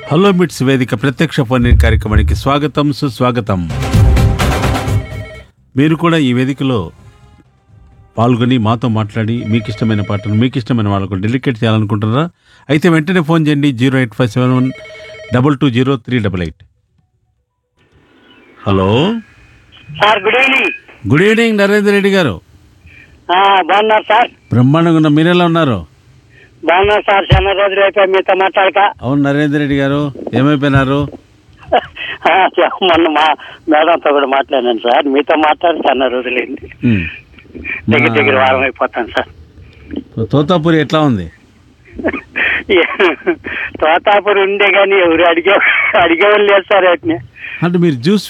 Hello మిట్స్ వేదిక ప్రత్యక్ష ఫోన్ ఇన్ కార్యక్రమానికి స్వాగతం సుస్వాగతం మీరు కూడా ఈ వేదికలో పాల్గొని మాతో మాట్లాడి మీకు ఇష్టమైన పాటను మీకు ఇష్టమైన వాళ్ళకు డెలికేట్ చేయాలనుకుంటున్నారా అయితే వెంటనే ఫోన్ చేయండి zero eight five seven one double two zero three double eight hello sir good evening good evening Narendra Reddy garu ఆ, బాగున్నారు సార్ బ్రహ్మాండంగా ఉన్న మీరెలా ఉన్నారు బాగున్నారు సార్ చాలా రోజులు అయిపోయి మీతో మాట్లాడక అవును నరేంద్ర రెడ్డి గారు ఏమైపోయినారు ఆ, మొన్న మా మేడంతో కూడా మాట్లాడాను సార్ మీతో మాట్లాడి చాలా రోజులైంది ఉమ్. దగ్గర దగ్గర మన వారం అయిపోతాను సార్ తోతాపూరి ఎట్లా ఉంది తోతాపూర్ ఉండే కానీ ఎవరు అడిగే అడిగేవాళ్ళు లేదు సార్ వాటిని అంటే మీరు జ్యూస్